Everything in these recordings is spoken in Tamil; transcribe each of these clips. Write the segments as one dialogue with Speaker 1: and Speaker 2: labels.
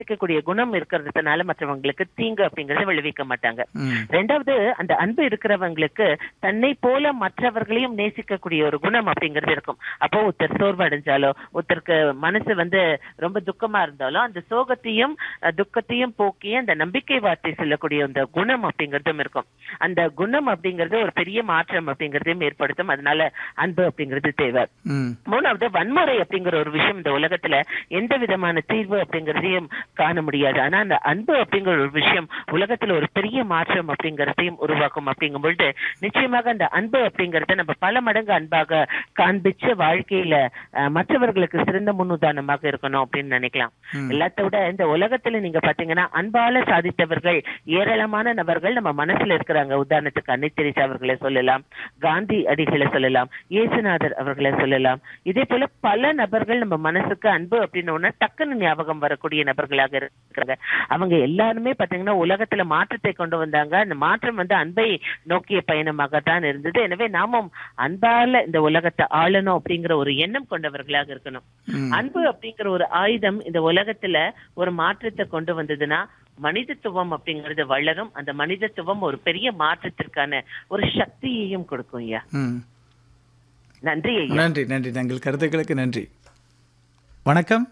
Speaker 1: இருக்கக்கூடிய குணம் இருக்கிறதுனால மற்றவங்களுக்கு தீங்கு அப்படிங்கறத விளைவிக்க மாட்டாங்க
Speaker 2: ம்.
Speaker 1: ரெண்டாவது அந்த அன்பு இருக்கிறவங்களுக்கு தன்னை போல மற்றவர்களையும் நேசிக்கக்கூடிய ஒரு குணம் அப்படிங்கிறது இருக்கும் அப்போ ஒருத்தர் சோர்வு அடைஞ்சாலோ ஒருத்தருக்கு மனசு வந்து ரொம்ப துக்கமா இருந்தாலும் அந்த சோகத்தையும் அஹ், துக்கத்தையும் போக்கி அந்த நம்பிக்கை வார்த்தை சொல்லக்கூடிய அந்த குணம் அப்படிங்கறதும் இருக்கும் அந்த குணம் அப்படிங்கிறது ஒரு பெரிய மாற்றம் அப்படிங்கறதையும் ஏற்படுத்தும் அதனால அன்பு அப்படிங்கிறது தேவை
Speaker 2: ம்.
Speaker 1: மூணாவது வன்முறை அப்படிங்கிற ஒரு விஷயம் இந்த உலகத்துல எந்த விதமான தீர்வு அப்படிங்கறதையும் காண முடியாது ஆனா அந்த அன்பு அப்படிங்கிற ஒரு விஷயம் உலகத்துல ஒரு பெரிய மாற்றம் அப்படிங்கறதையும் உருவாக்கும் அப்படிங்கும் பொழுது நிச்சயமாக அந்த அன்பு அப்படிங்கறத நம்ம பல மடங்கு அன்பாக காண்பிச்சு வாழ்க்கையில அஹ், மற்றவர்களுக்கு சிறந்த முன்னுதாரணமாக இருக்கணும் அப்படின்னு நினைக்கலாம்
Speaker 2: ம்.
Speaker 1: எல்லாத்த விட இந்த உலகத்துல நீங்க பாத்தீங்கன்னா அன்பால சாதித்தவர்கள் ஏராளமான நபர்கள் நம்ம மனசுல இருக்கிறாங்க உதாரணத்துக்கு அன்னை தெரசா அவர்களை சொல்லலாம் காந்தி அடிகளை சொல்லலாம் இயேசுநாதர் அவர்களை சொல்லலாம் இதே போல பல நபர்கள் நம்ம மனசுக்கு அன்பு அப்படின்னு ஒண்ணு டக்குன்னு ஞாபகம் வரக்கூடிய நபர்களாக இருக்காங்க அவங்க எல்லாருமே பாத்தீங்கன்னா உலகத்துல மாற்றத்தை கொண்டு வந்தாங்க அந்த மாற்றம் வந்து அன்பை நோக்கிய பயணமாக தான் இருந்தது எனவே நாமும் அன்பால இந்த உலகத்தை ஆளணும் அப்படிங்கிற ஒரு எண்ணம் கொண்டவர்களாக இருக்கணும்
Speaker 2: ம்.
Speaker 1: அன்பு அப்படிங்கிற ஒரு ஆயுதம் இந்த உலகத்துல ஒரு மாற்றத்தை கொண்டு வந்ததுன்னா மனிதத்துவம் அப்படிங்கிறது வளரும் அந்த மனிதத்துவம் ஒரு பெரிய மாற்றத்திற்கான ஒரு சக்தியையும் கொடுக்கும் ஐயா
Speaker 2: ம்.
Speaker 1: நன்றி ஐயா
Speaker 2: நன்றி நன்றி தங்கள் கருத்துக்களுக்கு நன்றி வணக்கம்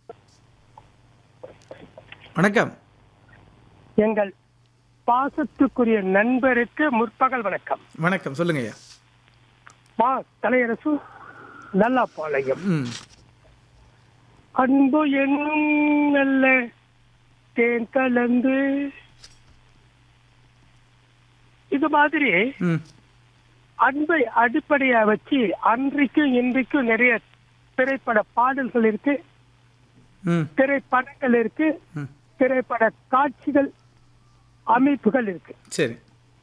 Speaker 2: வணக்கம்
Speaker 3: எங்கள் பாசத்துக்குரிய நண்பருக்கு முற்பகல் வணக்கம்
Speaker 2: வணக்கம் சொல்லுங்க ஐயா
Speaker 3: மா தலையரசு நல்லாப்பாளையம்
Speaker 2: ம்
Speaker 3: அன்பு என்னும் நல்ல தேன் கலந்து இது மாதிரி
Speaker 2: ம்
Speaker 3: அன்பை அடிப்படையா வச்சு அன்றைக்கும் இன்றைக்கும் நிறைய திரைப்பட பாடல்கள் இருக்கு
Speaker 2: ம்
Speaker 3: திரைப்படங்கள் இருக்கு
Speaker 2: ம்
Speaker 3: திரைப்பட காட்சிகள் அமைப்புகள் இருக்கு
Speaker 2: சரி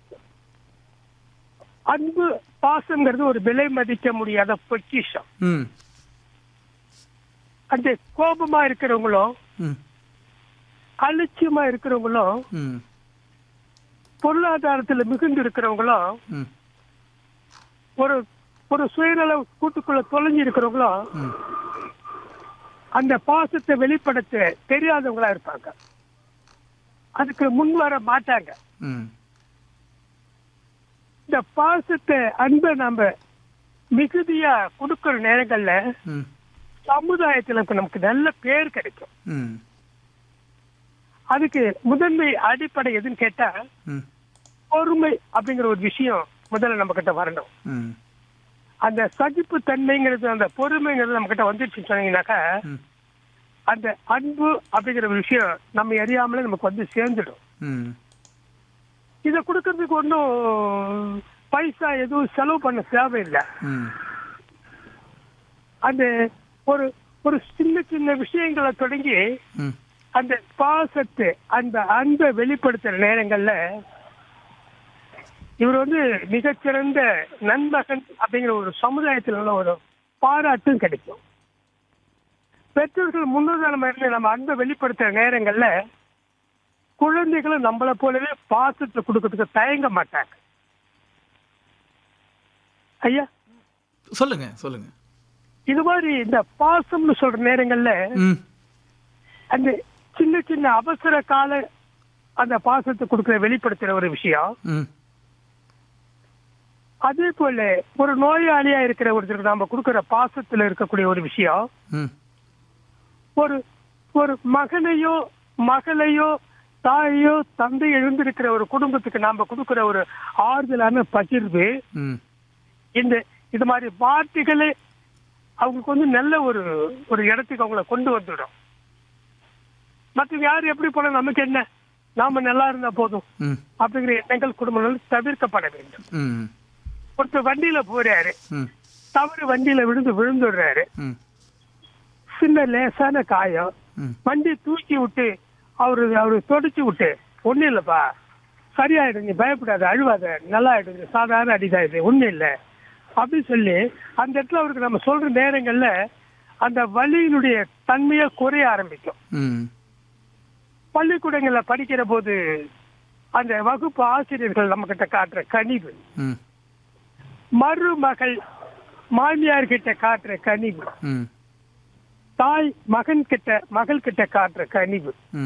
Speaker 3: அன்பு பாசம்ங்கிறது ஒரு விலை மதிக்க முடியாத பொக்கிஷம்
Speaker 2: ம்
Speaker 3: அந்த கோபமா இருக்கிறவங்களும்
Speaker 2: ம்
Speaker 3: அலட்சியமா இருக்கிறவங்களும்
Speaker 2: ம்
Speaker 3: பொருளாதாரத்துல மிகுந்து இருக்கிறவங்களும்
Speaker 2: ம்
Speaker 3: ஒரு ஒரு சுயநல கூட்டுக்குள்ள தொலைஞ்சு இருக்கிறவங்களும்
Speaker 2: ம்
Speaker 3: அந்த பாசத்தை வெளிப்படுத்த தெரியாதவங்களா இருப்பாங்க அதுக்கு முன் வர மாட்டாங்க
Speaker 2: ம்
Speaker 3: இந்த பாசத்தை அன்பை நாம மிகுதியா கொடுக்கிற நேரங்கள்ல
Speaker 2: ம்
Speaker 3: சமுதாயத்துல நமக்கு நல்ல பேர் கிடைக்கும்
Speaker 2: ம்
Speaker 3: அதுக்கு முதன்மை அடிப்படை எதுன்னு கேட்டா
Speaker 2: ம்
Speaker 3: பொறுமை அப்படிங்கிற ஒரு விஷயம் முதல்ல நம்ம கிட்ட வரணும்
Speaker 2: ம்
Speaker 3: அந்த சகிப்பு தன்மைங்கிறது அந்த பொறுமைங்கிறது நம்ம கிட்ட வந்துருச்சுன்னு சொன்னீங்கன்னாக்கா
Speaker 2: ம்
Speaker 3: அந்த அன்பு அப்படிங்கிற ஒரு விஷயம் நம்ம அறியாமலே நமக்கு வந்து சேர்ந்துடும்
Speaker 2: ம்
Speaker 3: இதை கொடுக்கறதுக்கு ஒன்றும் பைசா எதுவும் செலவு பண்ண தேவையில்லை
Speaker 2: ம்
Speaker 3: அந்த ஒரு ஒரு சின்ன சின்ன விஷயங்களை தொடங்கி
Speaker 2: ம்
Speaker 3: அந்த பாசத்தை அந்த அன்பை வெளிப்படுத்துற நேரங்கள்ல இவர் வந்து மிகச்சிறந்த நண்பகன் அப்படிங்கிற ஒரு சமுதாயத்தில் உள்ள ஒரு பாராட்டும் கிடைக்கும் பெற்றோர்கள் முன்னுதாரணம் இருந்து நம்ம அன்பை வெளிப்படுத்துற நேரங்கள்ல குழந்தைகளும் நம்மளை போலவே பாசத்தை கொடுக்கறதுக்கு தயங்க மாட்டாங்க ஐயா
Speaker 2: சொல்லுங்க சொல்லுங்க
Speaker 3: இது மாதிரி இந்த பாசம்னு சொல்ற நேரங்கள்ல
Speaker 2: ம்
Speaker 3: அந்த சின்ன சின்ன அவசர கால அந்த பாசத்தை கொடுக்கிற வெளிப்படுத்துற ஒரு விஷயம்
Speaker 2: ம்
Speaker 3: அதே போல ஒரு நோயாளியா இருக்கிற ஒருத்தருக்கு நாம கொடுக்கிற பாசத்துல இருக்கக்கூடிய ஒரு விஷயம்
Speaker 2: ம்
Speaker 3: ஒரு ஒரு மகனையோ மகளையோ தாயோ தந்தை எழுந்திருக்கிற ஒரு குடும்பத்துக்கு நாம கொடுக்கிற ஒரு ஆறுதலான பகிர்வு
Speaker 2: ம்
Speaker 3: இந்த இது மாதிரி வார்த்தைகளே அவங்களுக்கு வந்து நல்ல ஒரு ஒரு இடத்துக்கு அவங்கள கொண்டு வந்துடும் மற்ற யார் எப்படி போனா நமக்கு என்ன நாம நல்லா இருந்தா போதும்
Speaker 2: ம்
Speaker 3: அப்படிங்கிற எண்ணங்கள் குடும்பங்கள் தவிர்க்கப்பட வேண்டும்
Speaker 2: ம்
Speaker 3: ஒருத்தர் வண்டியில போறாரு
Speaker 2: ம்
Speaker 3: தவறு வண்டியில விழுந்து விழுந்துடுறாரு
Speaker 2: ம்
Speaker 3: சின்ன லேசான காயம்
Speaker 2: ம்
Speaker 3: வண்டி தூக்கி விட்டு அவரு அவரு தொடச்சு விட்டு ஒண்ணும் இல்லப்பா சரியாயிடும் நீ பயப்படாத அழுவாத நல்லா ஆயிடும் சாதாரண அடிதான் இது ஒண்ணும் இல்ல அப்படின்னு சொல்லி அந்த இடத்துல அவருக்கு நம்ம சொல்ற நேரங்கள்ல அந்த வலியினுடைய தன்மையை குறைய ஆரம்பிக்கும்
Speaker 2: ம்
Speaker 3: பள்ளிக்கூடங்கள்ல படிக்கிற போது அந்த வகுப்பு ஆசிரியர்கள் நம்ம கிட்ட காட்டுற கனிவு
Speaker 2: ம்
Speaker 3: மருமகள் மாமியார் கிட்ட காட்டுற கனிவு
Speaker 2: ம்
Speaker 3: தாய் மகன் கிட்ட மகள் கிட்ட காட்டுற கனிவு